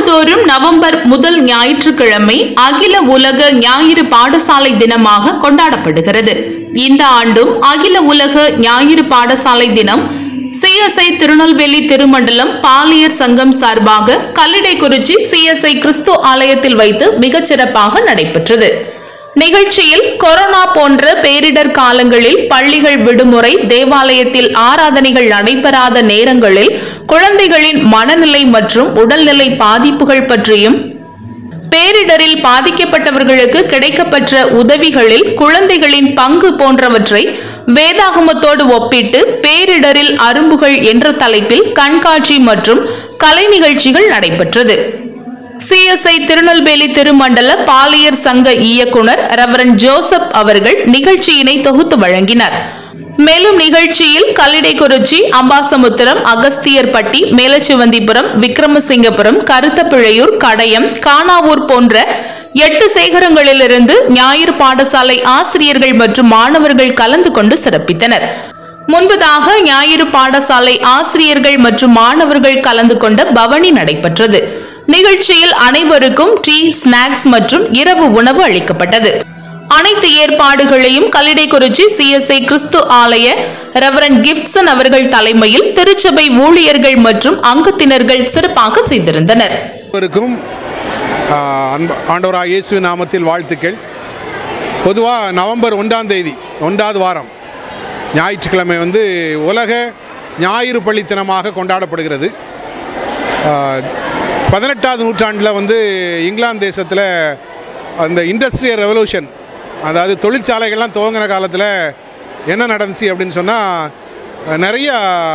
ஆண்டுதோறும் நவம்பர் முதல் ஞாயிற்றுக்கிழமை அகில உலக ஞாயிறு பாடசாலை தினமாக கொண்டாடப்படுகிறது இந்த ஆண்டும் அகில உலக ஞாயிறு பாடசாலை தினம் சிஎஸ்ஐ திருநெல்வேலி திருமண்டலம் பாலியர் சங்கம் சார்பாக கல்லிடைக்குறிச்சி சிஎஸ்ஐ கிறிஸ்து ஆலயத்தில் வைத்து மிகச் சிறப்பாக நடைபெற்றது நிகழ்ச்சியில் கொரோனா போன்ற பேரிடர் காலங்களில் பள்ளிகள் விடுமுறை தேவாலயத்தில் ஆராதனைகள் நடைபெறாத நேரங்களில் குழந்தைகளின் மனநிலை மற்றும் உடல்நிலை பாதிப்புகள் பற்றியும் பேரிடரில் பாதிக்கப்பட்டவர்களுக்கு கிடைக்கப்பெற்ற உதவிகளில் குழந்தைகளின் பங்கு போன்றவற்றை வேதாகமத்தோடு ஒப்பிட்டு பேரிடரில் அரும்புகள் என்ற தலைப்பில் கண்காட்சி மற்றும் கலை நிகழ்ச்சிகள் நடைபெற்றது சிஎஸ்ஐ திருநெல்வேலி திருமண்டல பாலியர் சங்க இயக்குனர் ரெவரன் ஜோசப் அவர்கள் நிகழ்ச்சியினை தொகுத்து வழங்கினார் மேலும் நிகழ்ச்சியில் கல்லிடைக்குறிச்சி அம்பாசமுத்திரம் அகஸ்தியர்பட்டி மேலச்சிவந்திபுரம் விக்ரமசிங்கபுரம் கருத்தப்பிழையூர் கடயம் கானாவூர் போன்ற எட்டு சேகரங்களிலிருந்து ஞாயிறு பாடசாலை ஆசிரியர்கள் மற்றும் மாணவர்கள் கலந்து கொண்டு சிறப்பித்தனர் முன்பதாக ஞாயிறு பாடசாலை ஆசிரியர்கள் மற்றும் மாணவர்கள் கலந்து கொண்ட பவனி நடைபெற்றது நிகழ்ச்சியில் அனைவருக்கும் டீ ஸ்நாக்ஸ் மற்றும் இரவு உணவு அளிக்கப்பட்டது அனைத்து ஏற்பாடுகளையும் கல்லிடைக்குறிச்சி சிஎஸ்ஐ கிறிஸ்து ஆலய ரெவரன் கிப்சன் அவர்கள் தலைமையில் திருச்சபை ஊழியர்கள் மற்றும் அங்கத்தினர்கள் சிறப்பாக செய்திருந்தனர் அனைவருக்கும் ஆஹ், அன்ப ஆண்டவராக இயேசுவின் நாமத்தில் வாழ்த்துக்கள் பொதுவாக நவம்பர் ஒன்றாம் தேதி ஒன்றாவது வாரம் ஞாயிற்றுக்கிழமை வந்து உலக ஞாயிறு பள்ளி தினமாக கொண்டாடப்படுகிறது ஆஹ், பதினெட்டாவது நூற்றாண்டில் வந்து இங்கிலாந்து தேசத்தில் அந்த இண்டஸ்ட்ரியல் ரெவல்யூஷன் அதாவது தொழிற்சாலைகள்லாம் துவங்கின காலத்தில் என்ன நடந்துச்சு அப்படின்னு சொன்னால் நிறைய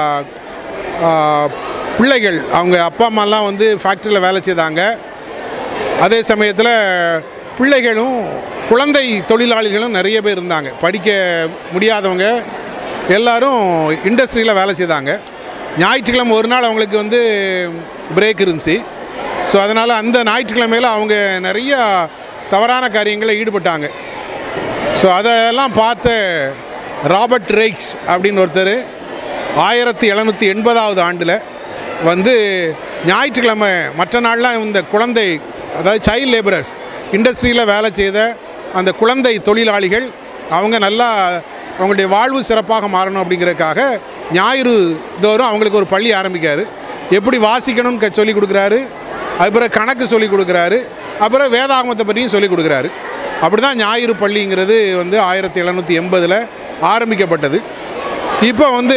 ஆஹ், பிள்ளைகள் அவங்க அப்பா அம்மாலாம் வந்து ஃபேக்ட்ரியில் வேலை செய்தாங்க அதே சமயத்தில் பிள்ளைகளும் குழந்தை தொழிலாளிகளும் நிறைய பேர் இருந்தாங்க படிக்க முடியாதவங்க எல்லாரும் இண்டஸ்ட்ரியில் வேலை செய்தாங்க ஞாயிற்றுக்கிழமை ஒரு நாள் அவங்களுக்கு வந்து பிரேக் இருந்துச்சு ஸோ அதனால் அந்த ஞாயிற்றுக்கிழமையில் அவங்க நிறைய தவறான காரியங்களில் ஈடுபட்டாங்க ஸோ அதெல்லாம் பார்த்த ராபர்ட் ரெய்க்ஸ் அப்படின்னு ஒருத்தர் ஆயிரத்தி எழுநூற்றி எண்பதாவது ஆண்டில் வந்து ஞாயிற்றுக்கிழமை மற்ற நாள்லாம் இந்த குழந்தை அதாவது சைல்ட் லேபரர்ஸ் இண்டஸ்ட்ரியில் வேலை செய்த அந்த குழந்தை தொழிலாளிகள் அவங்க நல்லா அவங்களுடைய வாழ்வு சிறப்பாக மாறணும் அப்படிங்கிறதுக்காக ஞாயிறு தோறும் அவங்களுக்கு ஒரு பள்ளி ஆரம்பிக்காரு எப்படி வாசிக்கணும்னு க- சொல்லி கொடுக்குறாரு அதுக்கப்புறம் கணக்கு சொல்லி கொடுக்குறாரு அப்புறம் வேதாகமத்தை பற்றியும் சொல்லி கொடுக்குறாரு அப்படி தான் ஞாயிறு பள்ளிங்கிறது வந்து ஆயிரத்தி எழுநூற்றி எண்பதில் ஆரம்பிக்கப்பட்டது இப்போ வந்து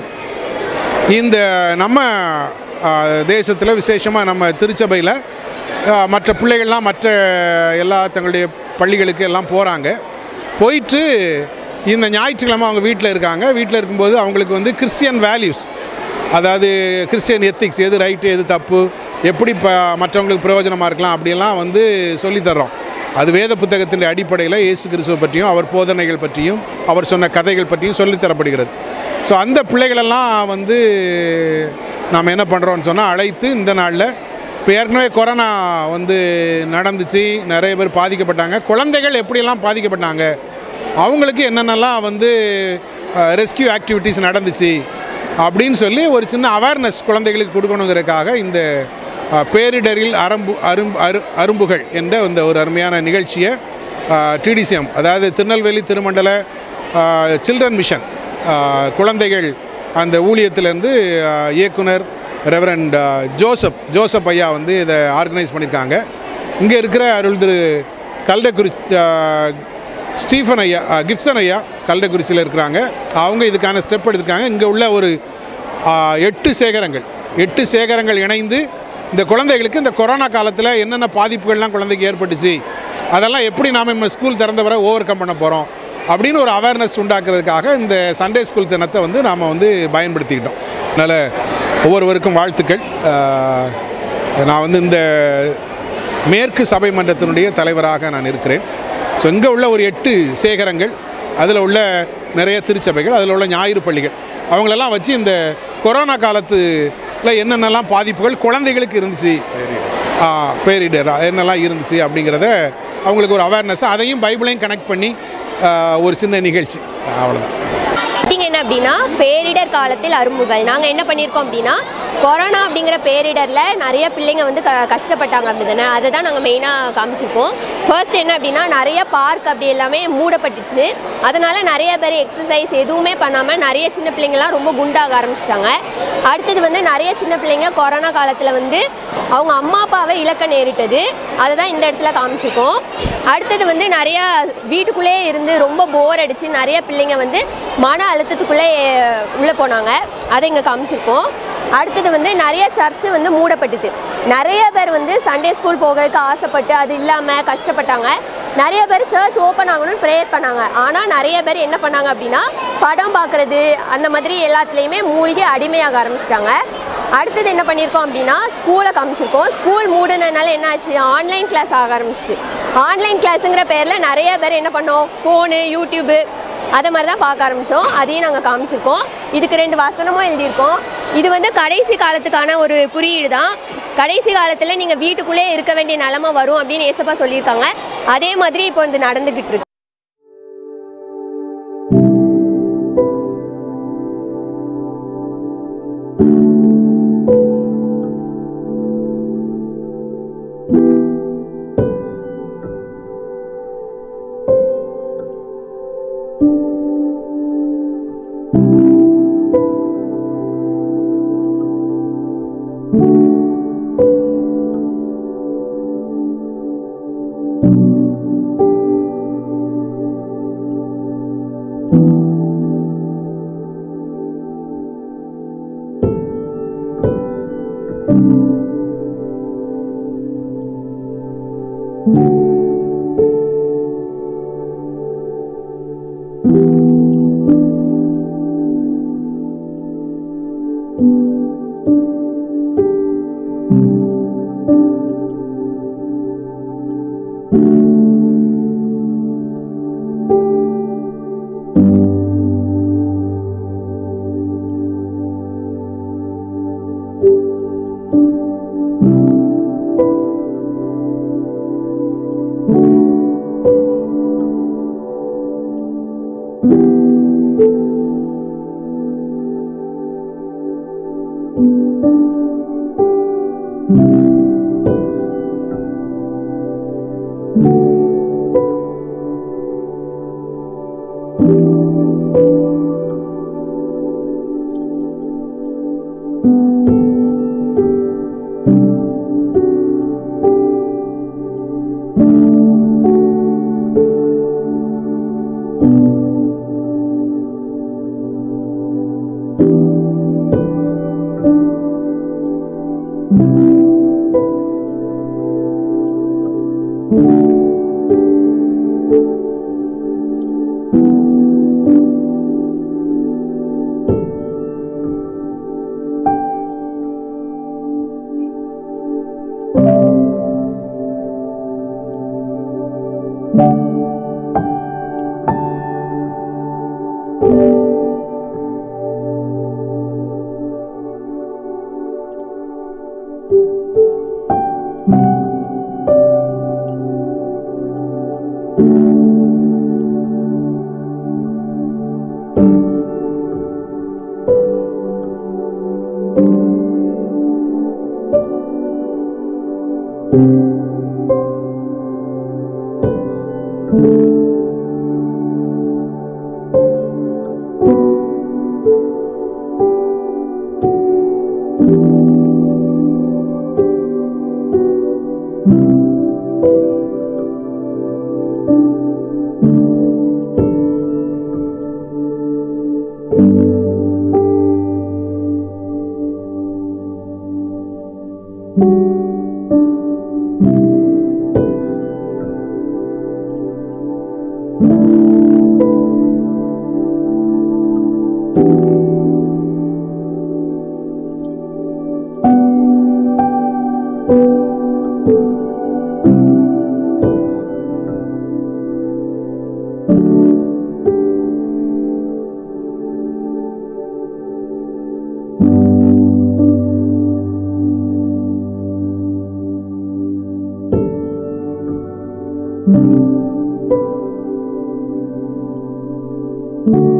இந்த நம்ம தேசத்தில் விசேஷமாக நம்ம திருச்சபையில் மற்ற பிள்ளைகள்லாம் மற்ற எல்லா தங்களுடைய பள்ளிகளுக்கு எல்லாம் போகிறாங்க போயிட்டு இந்த ஞாயிற்றுக்கிழமை அவங்க வீட்டில் இருக்காங்க வீட்டில் இருக்கும்போது அவங்களுக்கு வந்து கிறிஸ்டியன் வேல்யூஸ் அதாவது கிறிஸ்டியன் எத்திக்ஸ் எது ரைட்டு எது தப்பு எப்படி ப மற்றவங்களுக்கு பிரயோஜனமாக இருக்கலாம் அப்படியெல்லாம் வந்து சொல்லித்தர்றோம் அது வேத புத்தகத்தின் அடிப்படையில் இயேசு கிறிஸ்துவை பற்றியும் அவர் போதனைகள் பற்றியும் அவர் சொன்ன கதைகள் பற்றியும் சொல்லித்தரப்படுகிறது ஸோ அந்த பிள்ளைகளெல்லாம் வந்து நாம் என்ன பண்ணுறோம்னு சொன்னால் அழைத்து இந்த நாளில் இப்போ ஏற்கனவே கொரோனா வந்து நடந்துச்சு நிறைய பேர் பாதிக்கப்பட்டாங்க குழந்தைகள் எப்படியெல்லாம் பாதிக்கப்பட்டாங்க அவங்களுக்கு என்னென்னலாம் வந்து ரெஸ்கியூ ஆக்டிவிட்டீஸ் நடந்துச்சு அப்படின்னு சொல்லி ஒரு சின்ன அவேர்னஸ் குழந்தைகளுக்கு கொடுக்கணுங்கிறதுக்காக இந்த அஹ், பேரிடரில் அரம்பு அரும் அரு அரும்புகள் என்ற இந்த ஒரு அருமையான நிகழ்ச்சியை டிடிசிஎம் அதாவது திருநெல்வேலி திருமண்டல சில்ட்ரன் மிஷன் அஹ், குழந்தைகள் அந்த ஊழியத்திலேருந்து அஹ், இயக்குனர் ரெவரண்ட் ஜோசப் ஜோசப் ஐயா வந்து இதை ஆர்கனைஸ் பண்ணியிருக்காங்க இங்கே இருக்கிற அருள் திரு கல்டக்குறி அஹ், ஸ்டீஃபன் ஐயா அஹ், கிப்சன் ஐயா கல்டக்குறிச்சியில் இருக்கிறாங்க அவங்க இதுக்கான ஸ்டெப் எடுத்திருக்காங்க இங்கே உள்ள ஒரு அஹ், எட்டு சேகரங்கள் எட்டு சேகரங்கள் இணைந்து இந்த குழந்தைகளுக்கு இந்த கொரோனா காலத்தில் என்னென்ன பாதிப்புகள்லாம் குழந்தைக்கு ஏற்பட்டுச்சு அதெல்லாம் எப்படி நாம் நம்ம ஸ்கூல் திறந்த பிறகு ஓவர் கம் பண்ண போகிறோம் அப்படின்னு ஒரு அவேர்னஸ் உண்டாக்குறதுக்காக இந்த சண்டே ஸ்கூல் தினத்தை வந்து நாம் வந்து பயன்படுத்திக்கிட்டோம் அதனால் ஒவ்வொருவருக்கும் வாழ்த்துக்கள் அஹ், நான் வந்து இந்த மேற்கு சபை மன்றத்தினுடைய தலைவராக நான் இருக்கிறேன் ஸோ இங்கே உள்ள ஒரு எட்டு சேகரங்கள் அதில் உள்ள நிறைய திருச்சபைகள் அதில் உள்ள ஞாயிறு பள்ளிகள் அவங்களெல்லாம் வச்சு இந்த கொரோனா காலத்துல என்னென்னலாம் பாதிப்புகள் குழந்தைகளுக்கு இருந்துச்சு ஆ, பேரிடர் என்னெல்லாம் இருந்துச்சு அப்படிங்கிறத அவங்களுக்கு ஒரு அவேர்னஸ் அதையும் பைபிளையும் கனெக்ட் பண்ணி ஆ, ஒரு சின்ன நிகழ்ச்சி அவ்வளோதான் மீட்டிங் என்ன அப்படின்னா பேரிடர் காலத்தில் அரும்புகள் நாங்கள் என்ன பண்ணியிருக்கோம் அப்படின்னா கொரோனா அப்படிங்கிற பேரிடரில் நிறைய பிள்ளைங்க வந்து க கஷ்டப்பட்டாங்க அப்படி தானே அதை தான் நாங்கள் மெயினாக காமிச்சிருக்கோம் ஃபர்ஸ்ட் என்ன அப்படின்னா நிறைய பார்க் அப்படி எல்லாமே மூடப்பட்டுச்சு அதனால் நிறைய பேர் எக்ஸசைஸ் எதுவுமே பண்ணாமல் நிறைய சின்ன பிள்ளைங்கலாம் ரொம்ப குண்டாக ஆரம்பிச்சிட்டாங்க அடுத்தது வந்து நிறைய சின்ன பிள்ளைங்க கொரோனா காலத்தில் வந்து அவங்க அம்மா அப்பாவை இழக்க நேரிட்டது அதை தான் இந்த இடத்துல காமிச்சிருக்கோம் அடுத்தது வந்து நிறையா வீட்டுக்குள்ளேயே இருந்து ரொம்ப போர் அடித்து நிறைய பிள்ளைங்க வந்து மன அழுத்தத்துக்குள்ளே உள்ளே போனாங்க அதை இங்கே காமிச்சிருக்கோம் அடுத்தது வந்து நிறைய சர்ச்சு வந்து மூடப்பட்டுது நிறைய பேர் வந்து சண்டே ஸ்கூல் போகிறதுக்கு ஆசைப்பட்டு அது இல்லாமல் கஷ்டப்பட்டாங்க நிறைய பேர் சர்ச் ஓப்பன் ஆகணும்னு ப்ரேயர் பண்ணாங்க ஆனால் நிறைய பேர் என்ன பண்ணாங்க அப்படின்னா படம் பார்க்குறது அந்த மாதிரி எல்லாத்துலேயுமே மூழ்கி அடிமையாக ஆரம்பிச்சிட்டாங்க அடுத்தது என்ன பண்ணியிருக்கோம் அப்படின்னா ஸ்கூலை காமிச்சிருக்கோம் ஸ்கூல் மூடுனதுனால என்ன ஆச்சு ஆன்லைன் கிளாஸ் ஆக ஆரம்பிச்சிட்டு ஆன்லைன் கிளாஸுங்கிற பேரில் நிறைய பேர் என்ன பண்ணோம் ஃபோனு யூடியூபு அதை மாதிரி தான் பார்க்க ஆரம்பித்தோம் அதையும் நாங்கள் காமிச்சிருக்கோம் இதுக்கு ரெண்டு வசனமும் எழுதியிருக்கோம் இது வந்து கடைசி காலத்துக்கான ஒரு குறியீடு தான் கடைசி காலத்தில் நீங்கள் வீட்டுக்குள்ளே இருக்க வேண்டிய நிலமை வரும் அப்படின்னு ஏசப்பா சொல்லியிருக்காங்க அதே மாதிரி இப்போ வந்து நடந்துக்கிட்டு இருக்கு thank you